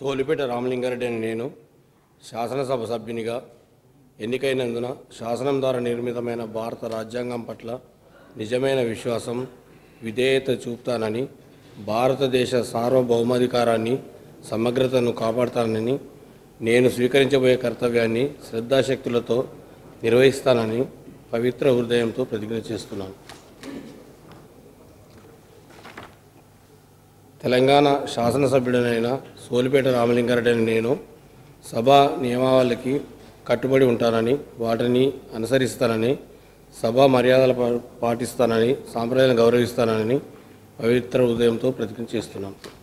సోలిపేట రామలింగారెడ్డి అని నేను శాసనసభ సభ్యునిగా ఎన్నికైనందున శాసనం ద్వారా నిర్మితమైన భారత రాజ్యాంగం పట్ల నిజమైన విశ్వాసం విధేయత చూపుతానని భారతదేశ సార్వభౌమాధికారాన్ని సమగ్రతను కాపాడుతానని నేను స్వీకరించబోయే కర్తవ్యాన్ని శ్రద్ధాశక్తులతో నిర్వహిస్తానని పవిత్ర హృదయంతో ప్రతిజ్ఞ చేస్తున్నాను తెలంగాణ శాసనసభ్యుడనైన సోలిపేట రామలింగారెడ్డి అని నేను సభా నియమావళికి కట్టుబడి ఉంటానని వాటిని అనుసరిస్తానని సభా మర్యాదలు పా- పాటిస్తానని సాంప్రదాయాలను గౌరవిస్తానని పవిత్ర హృదయంతో ప్రతిజ్ఞ చేస్తున్నాను